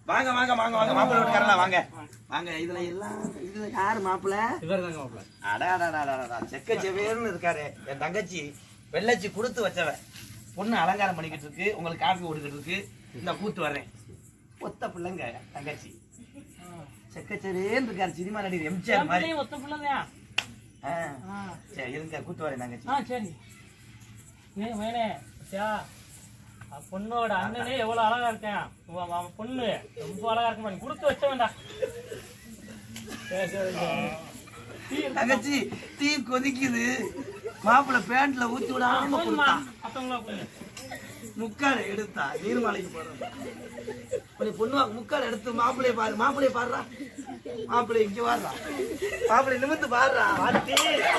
வாங்க வாங்க வாங்க வாங்க மாப்பிள்ளை வீட்டுக்காரலாம் வாங்க வாங்க இதுல எல்லாம் இதுல யாரு மாப்பிள்ளை இவர் தாங்க மாப்பிள்ள அடாடாடாடாடா செக்க செவேர்னு இருக்காரு என் தங்கச்சி வெள்ளச்சி கொடுத்து வச்சவ பொண்ணு அலங்காரம் பண்ணிக்கிட்டு இருக்கு உங்களுக்கு காஃபி கொடுக்கிட்டு இருக்கு இந்த கூட்டு வர்றேன் ஒத்த பிள்ளைங்க தங்கச்சி செக்கச்சேரேன்னு இருக்காரு சினிமா நடிகர் எம்ஜிஆர் மாதிரி ஒத்த பிள்ளையா ஆ. சரி இருங்க கூட்டு வரேன் தங்கச்சி ஆ சரி ஏன் வேணே சா பொண்ணோட அண்ணனே எவ்வளவு அழகா இருக்கேன் உன் அவன் பொண்ணு ரொம்ப அழகா இருக்க நீ கொடுத்து வச்ச வேண்டாம் சரி சரி டீ தங்கச்சி டீ கொதிக்குது மாப்பிள்ளை பேண்ட்ல ஊத்தி விடாம போதுமா கொடுத்தான் மத்தவங்களா கொடுங்க முக்காடு எடுத்தா நீர்மலைக்கு போறோம் கொஞ்சம் பொண்ணு வாங்க முக்காடு எடுத்து மாப்பிள்ளைய பாரு மாப்பிள்ளைய பாடுறா மாப்பிள்ளை இங்க வாடுறா மாப்பிள்ளை நிமித்து பாடுறா வாட்டி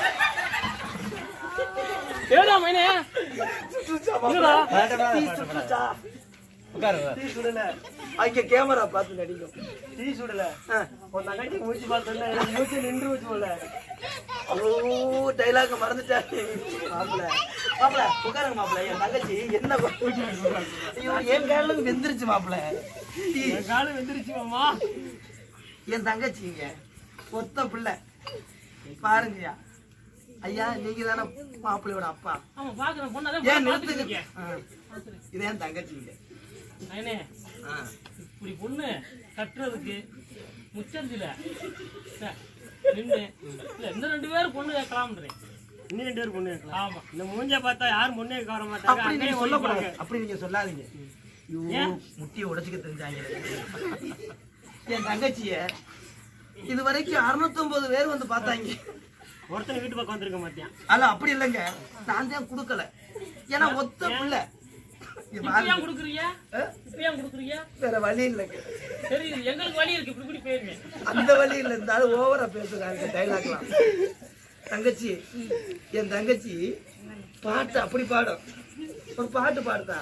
ஏடா மைனே என்னடா? டீ சுட்டுச்சா? உட்காரு டீ சுடல அங்க கேமரா பார்த்து நடிக்கும் டீ சுடல உன் தங்கச்சி மூச்சு பார்த்து மூச்சு நின்று வச்சு போல ஓ டைலாக் மறந்துட்டாரு மாப்பிள மாப்பிள உட்காருங்க மாப்பிள என் தங்கச்சி என்ன ப- ஐயோ என் காலம் வெந்துருச்சு மாப்பிள டீ என் காலு வெந்துருச்சு மாமா என் தங்கச்சிங்க ஒத்த பிள்ளை பாருங்கய்யா ஐயா நீங்க தானே மாப்பிள்ளையோட அப்பா ஆமா பாக்குறேன் பொண்ணு ஏன் அதான் பாத்துட்டு நிறுத்துங்க இருக்கேன் ஆ. இது என் தங்கச்சிங்க மைனே ஆ. இப்படி பொண்ணு கட்டுறதுக்கு முச்சந்தில நின்று இல்ல இந்த ரெண்டு பேரும் பொண்ணு கேட்கலாம்ன்றேன் இன்னும் ரெண்டு பேர் பொண்ணு இருக்கலாம் ஆமா இந்த மூஞ்ச பார்த்தா யாரும் பொண்ணே கேட்க வர மாட்டாங்க அப்படி நீங்க அங்கேயே சொல்லக்கூடாது ஒழிப்பாங்க. அப்படி நீங்க சொல்லாதீங்க ஐயோ முட்டியை உடைச்சுக்க தெரிஞ்சாங்க என் தங்கச்சிய இது வரைக்கும் அறுநூத்தொன்பது பேர் வந்து பார்த்தாங்க ஒருத்தனை வீட்டு பக்கம் வந்திருக்க மாட்டேன் அல்ல அப்படி இல்லைங்க நான் தான் கொடுக்கல ஏன்னா ஒத்த பிள்ளை இது இப்ப பாருங்க. ஏன் கொடுக்குறீங்க ஆ? இப்ப ஏன் கொடுக்குறீங்க வேற வழி இல்லைங்க சரி எங்களுக்கு வழி இருக்கு இப்படி இப்படி போயிருங்க அந்த வழியில இருந்தாலும் ஓவரா பேசுறாங்க டைலாக்லாம் தங்கச்சி என் தங்கச்சி பாட்டு அப்படி பாடும் ஒரு பாட்டு பாடுதா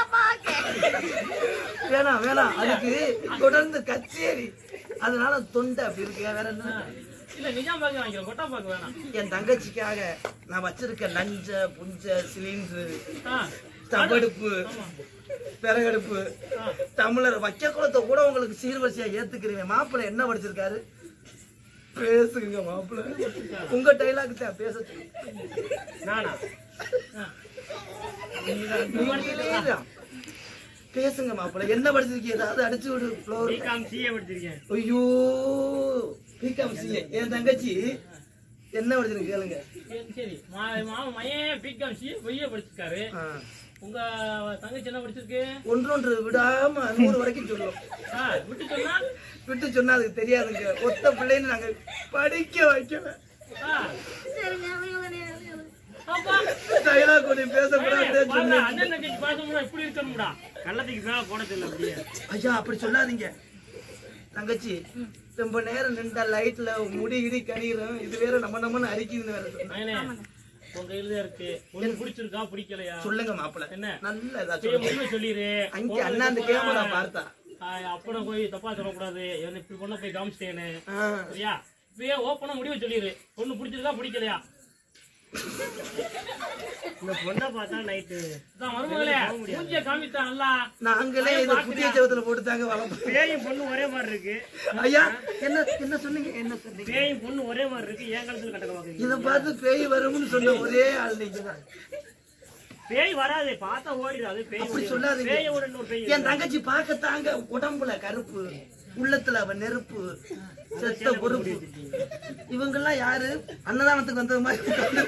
வேணாம் வேணாம் அதுக்கு தொடர்ந்து கச்சேரி அதனால தொண்டை அப்படி இருக்கு வேற என்ன இல்ல நிஜாம் பாக்கு வாங்கிக்கிறோம் கொட்டா பாக்கு வேணாம் என் தங்கச்சிக்காக நான் வச்சிருக்க நஞ்ச புஞ்ச சிலிண்டரு ஆ, தபடுப்பு விறகடுப்பு தமிழர் வைக்க குளத்தை கூட உங்களுக்கு சீர்வரிசையா ஏத்துக்கிறீங்க மாப்பிள்ளை என்ன படிச்சிருக்காரு பேசுங்க மாப்பிள்ளை உங்க டைலாக் தான் பேச சொல்லுங்க. நானா நீங்களே தான். பேசுங்க மாப்பிள்ளை என்ன படிச்சிருக்கீங்க ஏதாவது அடிச்சு விடு ஃப்ளோர் பிகாம் சிஏ படிச்சிருக்கேன் ஐயோ பிகாம் சிஏ என் தங்கச்சி என்ன படிச்சிருக்கு கேளுங்க சரி, சரி மா- மாமா மையன் பிகாம் சி பொய்ய படிச்சிருக்காரு ஆ. உங்க தங்கச்சி என்ன படிச்சிருக்கு ஒன்றொன்று விடாம நூறு வரைக்கும் சொல்லுவோம் ஆ, விட்டு சொன்னா விட்டு சொன்னா அதுக்கு தெரியாதுங்க ஒத்த பிள்ளைன்னு நாங்க படிக்க வைக்கல ஆ. அப்பா டைலாக் ஒண்ணு பேசக்கூடாது பாருடா, அண்ணன் தங்கச்சி பாசம்னா இப்படி இருக்கணும்டா கள்ளத்துக்கு மேல போட தெரியல அப்படியே ஐயா அப்படி சொல்லாதீங்க தங்கச்சி ரொம்ப நேரம் நின்றா லைட்ல முடி இடி கணிகிறோம் இது வேற நம்ம நம்மன்னு அரிக்குதுன்னு வேற சொன்னா. மகனே உன் கையில தான் இருக்கு ஒண்ணு பிடிச்சிருக்கா பிடிக்கலையா சொல்லுங்க மாப்பிள்ள என்ன? நல்ல இதா சரி, சொல்லுங்க உண்மை சொல்லிடு அங்க அண்ணா அந்த கேமரா பார்த்தா அப்படம் போய் தப்பா சொல்லக்கூடாது என்ன இப்படி பொண்ணை போய் காமிச்சிட்டேன்னு ஆ. சரியா இப்பயே ஓப்பனா முடிவு சொல்லிடு ஒண்ணு பிடிச்சிருக்கா பிடிக்கலையா இந்த பொண்ணை பார்த்தா நைட்டு இதான் மருமகளே மூஞ்சிய காமித்தா நல்லா நாங்களே இத புதிய ஜெவத்துல போட்டு தாங்க வளர்ப்போம் பேயும் பொண்ணு ஒரே மாதிரி இருக்கு ஐயா என்ன என்ன சொன்னீங்க என்ன சொன்னீங்க பேயும் பொண்ணு ஒரே மாதிரி இருக்கு ஏன் காலத்துல கட்டக்க பாக்குறீங்க இத பார்த்து பேய் வரும்னு சொன்ன ஒரே ஆள் நீங்க தான் பேய் வராது பார்த்தா ஓடிடும் அது பேய் அப்படி ஓடிடும். சொல்லாதீங்க பேயை ஓட இன்னொரு பேய் என் தங்கச்சி பார்க்கத்தாங்க உடம்புல கருப்பு உள்ளத்துல அவ நெருப்பு செத்த பொறுப்பு இவங்கெல்லாம் யாரு அன்னதானத்துக்கு வந்தது மாதிரி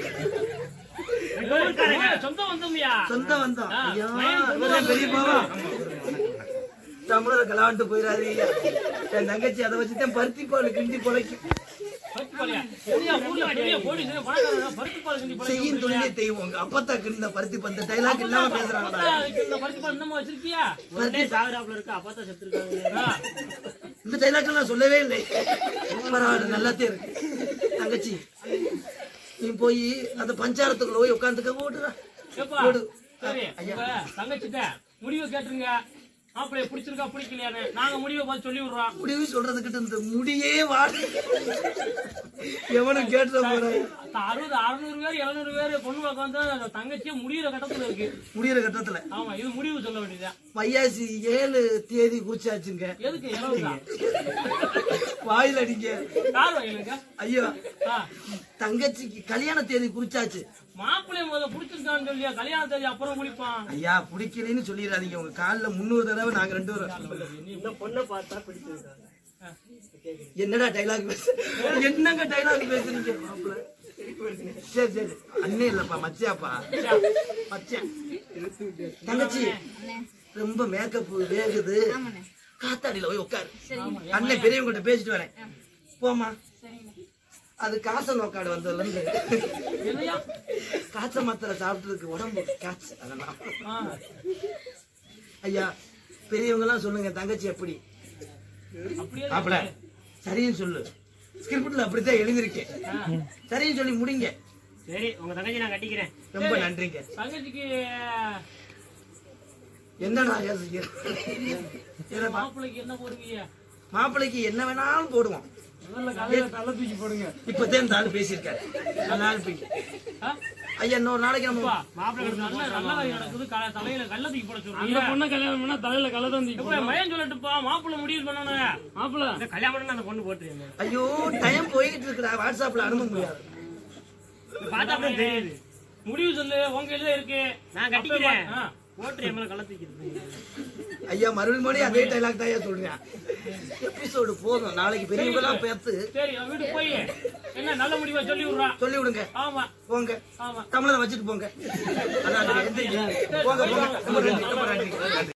இவன் சொந்த வந்தோம்யா சொந்த வந்தோம் ஆ, ஐயா, மயனுக்கு இவரே பெரியப்பாவா தமிழரை கலாண்டு போயிடாதீங்க என் தங்கச்சி அதை வச்சுதான் பருத்தி பால் கிண்டி பொழைக்கும் பருத்தி பாலையா? பெரிய ஊர்ல பெரிய போலீஸ் பணக்காரங்க பருத்தி பால் கிண்டி பழக்கி செய்யும் தொழிலே தெய்வம் அப்பத்தா கிண்ட பருத்தி பந்த டைலாக் இல்லாம பேசுறாங்கடா இந்த பருத்தி பால் இன்னமும் வச்சிருக்கியா உடனே சாகுறாப்புல இருக்கு அப்பா தான் செத்துருக்காங்க ஆ, இந்த டைலாக் நான் சொல்லவே இல்லை பரவாயில்ல நல்லாத்தே இருக்கு தங்கச்சி நீ போய் அந்த பஞ்சாரத்துக்குள்ள போய் உட்காந்துக்க ஓடுறா ஏப்பா, ஓடு சரி ஐயா. உங்க தங்கச்சிட்ட முடிவை கேட்டுருங்க மாப்பிள்ளைய பிடிச்சிருக்கா பிடிக்கலையான்னு நாங்க முடிவை பார்த்து சொல்லி விடுறோம் முடிவு சொல்றதுக்கிட்ட இந்த முடியே வாடு எவனும் கேட்ட போறேன் அறுபது அறுநூறு பேர் எழுநூறு பேர் பொண்ணு பார்க்க வந்து அந்த தங்கச்சியே முடியிற கட்டத்துல இருக்கு முடியிற கட்டத்துல ஆமா இது முடிவு சொல்ல வேண்டியதுதான் வையாசி ஏழு தேதி குறிச்சாச்சுங்க எதுக்கு இலவசம் வாயில் அடிங்க கார் வாங்கிருக்க ஐயோ தங்கச்சிக்கு கல்யாண தேதி குறிச்சாச்சு மாப்பிள்ளைய முதல்ல பிடிச்சிருக்கான்னு சொல்லியா கல்யாண தேதி அப்புறம் முடிப்பான் ஐயா பிடிக்கலைன்னு சொல்லிடாதீங்க உங்க கால்ல முன்னூறு தடவை நாங்க ரெண்டு பேரும் இந்த பொண்ணை பார்த்தா பிடிச்சிருக்காங்க என்னடா டைலாக் பேச என்னங்க டைலாக் பேசுறீங்க மாப்பிள சரி சரி அண்ணே இல்லப்பா மச்சியாப்பா மச்சான் தங்கச்சி ரொம்ப மேக்கப் வேகுது காத்தாடியில போய் உட்காரு அண்ணன் பெரியவங்க பேசிட்டு வரேன் போமா அது காச நோக்காடு வந்ததுல இருந்து எதையா காய்ச்ச மாத்திரை சாப்பிட்டதுக்கு உடம்பு காய்ச்ச அதெல்லாம் ஆ. ஐயா பெரியவங்க எல்லாம் சொல்லுங்க தங்கச்சி எப்படி அப்படியே மாப்பிள சரின்னு சொல்லு ஸ்கிரிப்ட்ல அப்படித்தான் எழுதிருக்கேன் சரின்னு சொல்லி முடிங்க சரி உங்க தங்கச்சி நான் கட்டிக்கிறேன் ரொம்ப நன்றிங்க தங்கச்சிக்கு என்னடா யோசிக்கிறேன் என்னப்பா? மாப்பிள்ளைக்கு என்ன போடுவீங்க மாப்பிள்ளைக்கு என்ன வேணாலும் போடுவோம் முதல்ல கதையில தள்ள தூக்கி போடுங்க இப்பதான் இந்த ஆளு பேசியிருக்காரு நல்லா இருப்பீங்க ஆ? ஐயா இன்னொரு நாளைக்கு நம்ம மாப்பிள்ளை நல்ல நல்ல காரியம் நடக்குது க- தலையில கள்ள தூக்கி போட சொல்றீங்க பொண்ணு கல்யாணம் பண்ணா தலையில கள்ள தான் தூக்கி மயம் சொல்லட்டுப்பா மாப்பிள்ளை முடிவு பண்ணணும் மாப்பிள்ளை இந்த கல்யாணம் பண்ணா அந்த பொண்ணு போட்டுருங்க ஐயோ டைம் போய்கிட்டு இருக்குடா வாட்ஸ்அப்ல அனுப்ப முடியாது பார்த்தா அப்புறம் தெரியுது முடிவு சொல்லு உங்க கையில இருக்கு நான் கட்டிக்கிறேன் ஆ. போட்டு என் மேல கள்ள தூக்கிட்டு ஐயா மறுபடியும் மறுபடியும் அதே டைலாக் தான் ஐயா சொல்றேன் எபிசோடு போதும் நாளைக்கு பெரியவங்களாம் பேத்து சரி அவன் வீட்டுக்கு போய் என்ன நல்ல முடிவா சொல்லி விடுறான் சொல்லி விடுங்க ஆமா போங்க ஆமா தமிழரை வச்சுட்டு போங்க அதான் எந்திரிங்க. போங்க போங்க ரொம்ப நன்றி ரொம்ப நன்றி